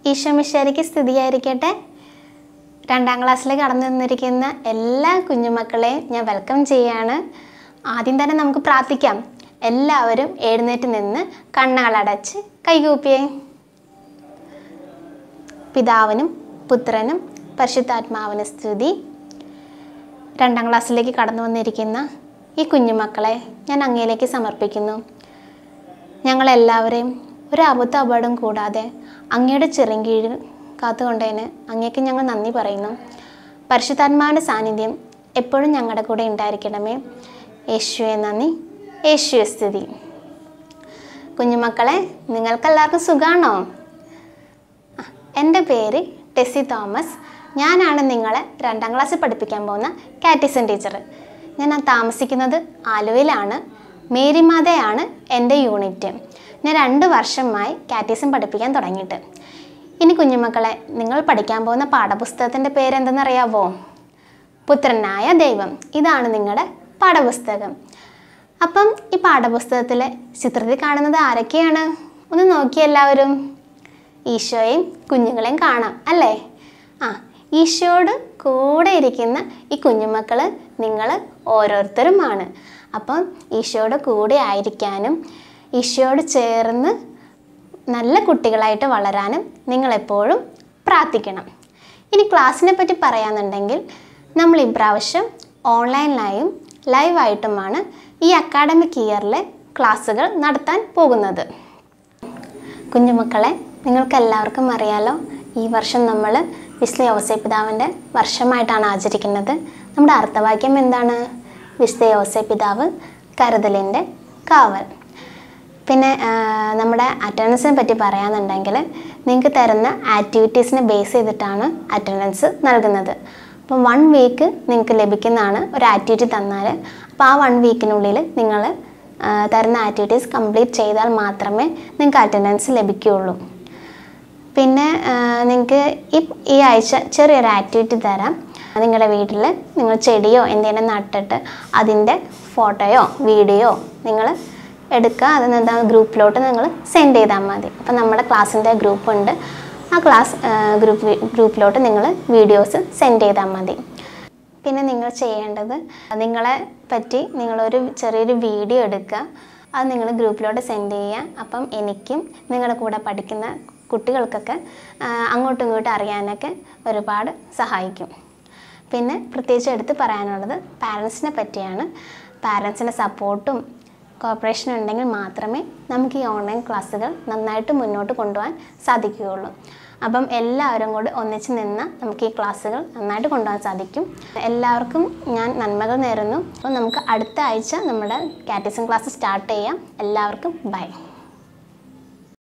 ഈശോമിശേരിക്ക് സ്ഥിതിയായിരിക്കട്ടെ രണ്ടാം ക്ലാസ്സിലേക്ക് കടന്നു വന്നിരിക്കുന്ന എല്ലാ കുഞ്ഞുമക്കളെയും ഞാൻ വെൽക്കം ചെയ്യാണ് ആദ്യം തന്നെ നമുക്ക് പ്രാർത്ഥിക്കാം എല്ലാവരും എഴുന്നേറ്റ് നിന്ന് കണ്ണുകളടച്ച് കൈകൂപ്പിയേ പിതാവിനും പുത്രനും പരിശുദ്ധാത്മാവിന് സ്തുതി രണ്ടാം ക്ലാസ്സിലേക്ക് കടന്നു വന്നിരിക്കുന്ന ഈ കുഞ്ഞുമക്കളെ ഞാൻ അങ്ങയിലേക്ക് സമർപ്പിക്കുന്നു ഞങ്ങളെല്ലാവരെയും ഒരു അബദ്ധ അപകടം കൂടാതെ അങ്ങയുടെ ചെറുകീഴിൽ കാത്തുകൊണ്ടതിന് അങ്ങേക്ക് ഞങ്ങൾ നന്ദി പറയുന്നു പരിശുദ്ധാത്മാവിൻ്റെ സാന്നിധ്യം എപ്പോഴും ഞങ്ങളുടെ കൂടെ ഉണ്ടായിരിക്കണമേ യേശുവെ നന്ദി യേശുവെ സ്തുതി കുഞ്ഞുമക്കളെ നിങ്ങൾക്കെല്ലാവർക്കും സുഖാണോ എൻ്റെ പേര് ടെസ്സി തോമസ് ഞാനാണ് നിങ്ങളെ രണ്ടാം ക്ലാസ്സിൽ പഠിപ്പിക്കാൻ പോകുന്ന കാറ്റിസൺ ടീച്ചർ ഞാൻ ആ താമസിക്കുന്നത് ആലുവയിലാണ് മേരിമാതയാണ് എൻ്റെ യൂണിറ്റ് ഞാൻ രണ്ട് വർഷമായി കാറ്റിസം പഠിപ്പിക്കാൻ തുടങ്ങിയിട്ട് ഇനി കുഞ്ഞുമക്കളെ നിങ്ങൾ പഠിക്കാൻ പോകുന്ന പാഠപുസ്തകത്തിൻ്റെ പേരെന്തെന്നറിയാവോ പുത്രനായ ദൈവം ഇതാണ് നിങ്ങളുടെ പാഠപുസ്തകം അപ്പം ഈ പാഠപുസ്തകത്തിലെ ചിത്രത്തിൽ കാണുന്നത് ആരൊക്കെയാണ് ഒന്ന് നോക്കി എല്ലാവരും ഈശോയും കുഞ്ഞുങ്ങളെയും കാണാം അല്ലേ ആ ഈശോയോട് കൂടെ ഇരിക്കുന്ന ഈ കുഞ്ഞുമക്കൾ നിങ്ങൾ ഓരോരുത്തരുമാണ് അപ്പം ഈശോയുടെ കൂടെ ആയിരിക്കാനും ഈശോയോട് ചേർന്ന് നല്ല കുട്ടികളായിട്ട് വളരാനും നിങ്ങളെപ്പോഴും പ്രാർത്ഥിക്കണം ഇനി ക്ലാസ്സിനെ പറ്റി പറയാന്നുണ്ടെങ്കിൽ നമ്മൾ ഇപ്രാവശ്യം ഓൺലൈനിലായും ലൈവായിട്ടുമാണ് ഈ അക്കാഡമിക് ഇയറിലെ ക്ലാസ്സുകൾ നടത്താൻ പോകുന്നത് കുഞ്ഞുമക്കളെ നിങ്ങൾക്ക് എല്ലാവർക്കും അറിയാലോ ഈ വർഷം നമ്മൾ വിസ്ലി ഔസേപിതാവിൻ്റെ വർഷമായിട്ടാണ് ആചരിക്കുന്നത് നമ്മുടെ അർത്ഥവാക്യം എന്താണ് വിസ്ലി ഔസേപിതാവ് കരുതലിൻ്റെ കാവൽ പിന്നെ ആ, നമ്മുടെ അറ്റൻഡൻസിനെ പറ്റി പറയാന്നുണ്ടെങ്കിൽ നിങ്ങൾക്ക് തരുന്ന ആക്ടിവിറ്റീസിനെ ബേസ് ചെയ്തിട്ടാണ് അറ്റൻഡൻസ് നൽകുന്നത് അപ്പോൾ വൺ വീക്ക് നിങ്ങൾക്ക് ലഭിക്കുന്നതാണ് ഒരു ആക്ടിവിറ്റി തന്നാൽ അപ്പോൾ ആ വൺ വീക്കിനുള്ളിൽ നിങ്ങൾ തരുന്ന ആക്ടിവിറ്റീസ് കംപ്ലീറ്റ് ചെയ്താൽ മാത്രമേ നിങ്ങൾക്ക് അറ്റൻഡൻസ് ലഭിക്കുകയുള്ളൂ പിന്നെ നിങ്ങൾക്ക് ഈ ഈ ആഴ്ച ചെറിയൊരു ആക്ടിവിറ്റി തരാം നിങ്ങളുടെ വീട്ടിൽ നിങ്ങൾ ചെടിയോ എന്തെങ്കിലും നട്ടിട്ട് അതിൻ്റെ ഫോട്ടോയോ വീഡിയോ നിങ്ങൾ എടുക്കുക അത് എന്താ ഗ്രൂപ്പിലോട്ട് നിങ്ങൾ സെൻഡ് ചെയ്താൽ മതി അപ്പോൾ നമ്മുടെ ക്ലാസ്സിൻ്റെ ഗ്രൂപ്പുണ്ട് ആ ക്ലാസ് ഗ്രൂപ്പ് ഗ്രൂപ്പിലോട്ട് നിങ്ങൾ വീഡിയോസ് സെൻഡ് ചെയ്താൽ മതി പിന്നെ നിങ്ങൾ ചെയ്യേണ്ടത് നിങ്ങളെ പറ്റി നിങ്ങളൊരു ചെറിയൊരു വീഡിയോ എടുക്കുക അത് നിങ്ങൾ ഗ്രൂപ്പിലോട്ട് സെൻഡ് ചെയ്യുക അപ്പം എനിക്കും നിങ്ങളുടെ കൂടെ പഠിക്കുന്ന കുട്ടികൾക്കൊക്കെ ആ, അങ്ങോട്ടും ഇങ്ങോട്ടും അറിയാനൊക്കെ ഒരുപാട് സഹായിക്കും പിന്നെ പ്രത്യേകിച്ച് എടുത്ത് പറയാനുള്ളത് പാരൻസിനെ പറ്റിയാണ് പാരൻസിൻ്റെ സപ്പോർട്ടും കോപ്പറേഷനും ഉണ്ടെങ്കിൽ മാത്രമേ നമുക്ക് ഈ ഓൺലൈൻ ക്ലാസ്സുകൾ നന്നായിട്ട് മുന്നോട്ട് കൊണ്ടുപോകാൻ സാധിക്കുകയുള്ളൂ അപ്പം എല്ലാവരും കൂടി ഒന്നിച്ച് നിന്ന് നമുക്ക് ഈ ക്ലാസ്സുകൾ നന്നായിട്ട് കൊണ്ടുപോകാൻ സാധിക്കും എല്ലാവർക്കും ഞാൻ നന്മകൾ നേരുന്നു അപ്പോൾ നമുക്ക് അടുത്ത ആഴ്ച നമ്മുടെ കാറ്റിസം ക്ലാസ് സ്റ്റാർട്ട് ചെയ്യാം എല്ലാവർക്കും ബൈ